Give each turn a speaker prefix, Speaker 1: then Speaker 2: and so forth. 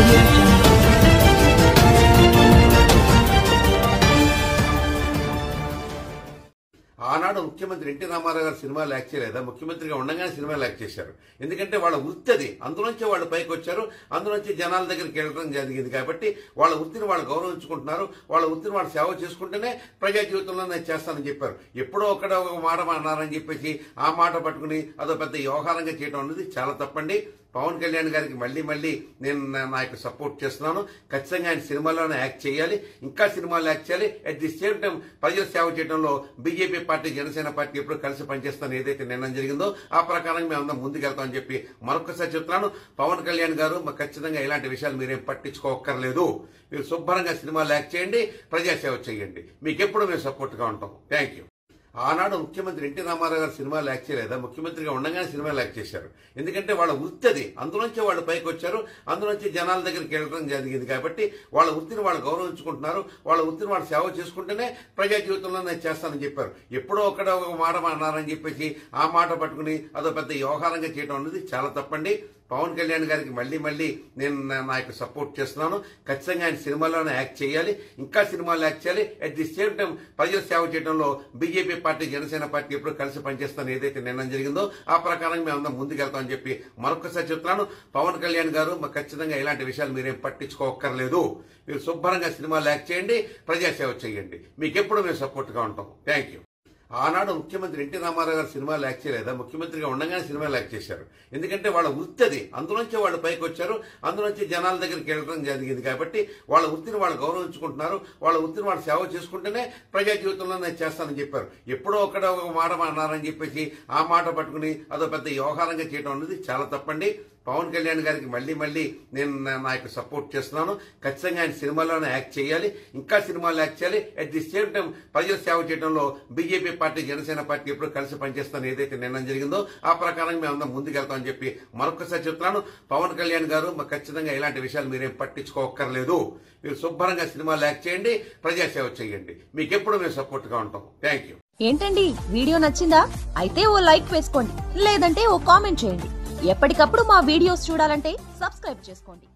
Speaker 1: audio jungle.
Speaker 2: ఆనాడు ముఖ్యమంత్రి NT Ramarao గారు సినిమాలు యాక్ట్ చేయలేదా ముఖ్యమంత్రిగా ఉండగానే సినిమాలు యాక్ట్ చేశారు ఎందుకంటే వాళ్ళ వృత్తి అది అందులోంచి వాళ్ళు పైకి వచ్చారు అందులోంచి జనాల దగ్గరికి వెళ్ళడం జరిగింది కాబట్టి వాళ్ళ వృత్తిని వాళ్ళు గౌరవించుకుంటున్నారు వాళ్ళ వృత్తిని వాళ్ళు సేవ చేసుకుంటేనే ప్రజా జీవితంలో నేను చేస్తానని చెప్పారు ఎప్పుడో ఒకడ ఒక మాట అన్నారని చెప్పేసి ఆ మాట పట్టుకుని అదో పెద్ద వ్యవహారంగా చేయడం అనేది చాలా తప్పండి పవన్ కళ్యాణ్ గారికి మళ్ళీ మళ్ళీ నేను నా- నా యొక్క సపోర్ట్ చేస్తున్నాను ఖచ్చితంగా ఆయన సినిమాలోనే యాక్ట్ చేయాలి ఇంకా సినిమాలు యాక్ట్ చేయాలి అట్ ది సేమ్ టైం ప్రజల సేవ చేయడంలో బీజేపీ పార్టీ జనసేన పార్టీ ఎప్పుడు కలిసి పనిచేస్తాను ఏదైతే నిర్ణయం జరిగిందో ఆ ప్రకారం మేము అందరం ముందుకెళ్తామని చెప్పి మరొకసారి చెప్తున్నాను పవన్ కళ్యాణ్ గారు మాకు ఖచ్చితంగా ఇలాంటి విషయాలు మీరేం పట్టించుకోక్కర్లేదు మీరు శుభ్రంగా సినిమాలు యాక్ట్ చేయండి ప్రజాసేవ చేయండి మీకు ఎప్పుడు మేము సపోర్ట్గా ఉంటాం థ్యాంక్ యూ ఆనాడు ముఖ్యమంత్రి ఎన్టీ రామారావు గారు సినిమాలు యాక్ట్ చేయలేదా ముఖ్యమంత్రిగా ఉండగానే సినిమాలు యాక్ట్ చేశారు ఎందుకంటే వాళ్ళ వృత్తి అది అందులోంచి వాళ్ళు పైకి వచ్చారు అందులోంచి జనాల దగ్గరికి వెళ్ళడం జరిగింది కాబట్టి వాళ్ళ వృత్తిని వాళ్ళు గౌరవించుకుంటున్నారు వాళ్ళ వృత్తిని వాళ్ళు సేవ చేసుకుంటేనే ప్రజా జీవితంలో నేను చేస్తానని చెప్పారు ఎప్పుడో ఒకడ ఒక మాట అన్నారని చెప్పేసి ఆ మాట పట్టుకుని అదో పెద్ద వ్యవహారంగా చేయడం అనేది చాలా తప్పండి పవన్ కళ్యాణ్ గారికి మళ్ళీ మళ్ళీ నేను నా- నా యొక్క సపోర్ట్ చేస్తున్నాను ఖచ్చితంగా ఆయన సినిమాలోనే యాక్ట్ చేయాలి ఇంకా సినిమాలు యాక్ట్ చేయాలి అట్ ది సేమ్ టైం ప్రజల సేవ చేయడంలో బీజేపీ పార్టీ జనసేన పార్టీ ఎప్పుడు కలిసి పనిచేస్తాను ఏదైతే నిర్ణయం జరిగిందో ఆ ప్రకారం మేము అందరం ముందుకెళ్తామని చెప్పి మరొకసారి చెప్తున్నాను పవన్ కళ్యాణ్ గారు మాకు ఖచ్చితంగా ఇలాంటి విషయాలు మీరేం పట్టించుకోక్కర్లేదు మీరు శుభ్రంగా సినిమాలు యాక్ట్ చేయండి ప్రజాసేవ చేయండి మీకు ఎప్పుడు మేము సపోర్ట్గా ఉంటాం థ్యాంక్ యూ ఆనాడు ముఖ్యమంత్రి ఎన్టీ రామారావు గారు సినిమాలు యాక్ట్ చేయలేదా ముఖ్యమంత్రిగా ఉండగానే సినిమాలు యాక్ట్ చేశారు ఎందుకంటే వాళ్ళ వృత్తి అది అందులోంచి వాళ్ళు పైకి వచ్చారు అందులోంచి జనాల దగ్గరికి వెళ్ళడం జరిగింది కాబట్టి వాళ్ళ వృత్తిని వాళ్ళు గౌరవించుకుంటున్నారు వాళ్ళ వృత్తిని వాళ్ళు సేవ చేసుకుంటేనే ప్రజా జీవితంలో నేను చేస్తానని చెప్పారు ఎప్పుడో ఒకడ ఒక మాట అన్నారని చెప్పేసి ఆ మాట పట్టుకుని అదో పెద్ద వ్యవహారంగా చేయడం అనేది చాలా తప్పండి పవన్ కళ్యాణ్ గారికి మళ్ళీ మళ్ళీ నేను నా- నా యొక్క సపోర్ట్ చేస్తున్నాను ఖచ్చితంగా ఆయన సినిమాలోనే యాక్ట్ చేయాలి ఇంకా సినిమాలు యాక్ట్ చేయాలి అట్ ది సేమ్ టైం ప్రజల సేవ చేయడంలో బీజేపీ పార్టీ జనసేన పార్టీ ఎప్పుడు కలిసి పనిచేస్తాను ఏదైతే నిర్ణయం జరిగిందో ఆ ప్రకారం మేము అందరం ముందుకెళ్తామని చెప్పి మరొకసారి చెప్తున్నాను పవన్ కళ్యాణ్ గారు మాకు ఖచ్చితంగా ఇలాంటి విషయాలు మీరేం పట్టించుకోక్కర్లేదు మీరు శుభ్రంగా సినిమాలు యాక్ట్ చేయండి ప్రజాసేవ చేయండి మీకు ఎప్పుడు మేము సపోర్ట్గా ఉంటాం థ్యాంక్ యూ
Speaker 3: ఏంటండి వీడియో నచ్చిందా అయితే ఓ లైక్ వేసుకోండి లేదంటే ఓ కామెంట్ చేయండి ఎప్పటికప్పుడు మా వీడియోస్ చూడాలంటే సబ్స్క్రైబ్ చేసుకోండి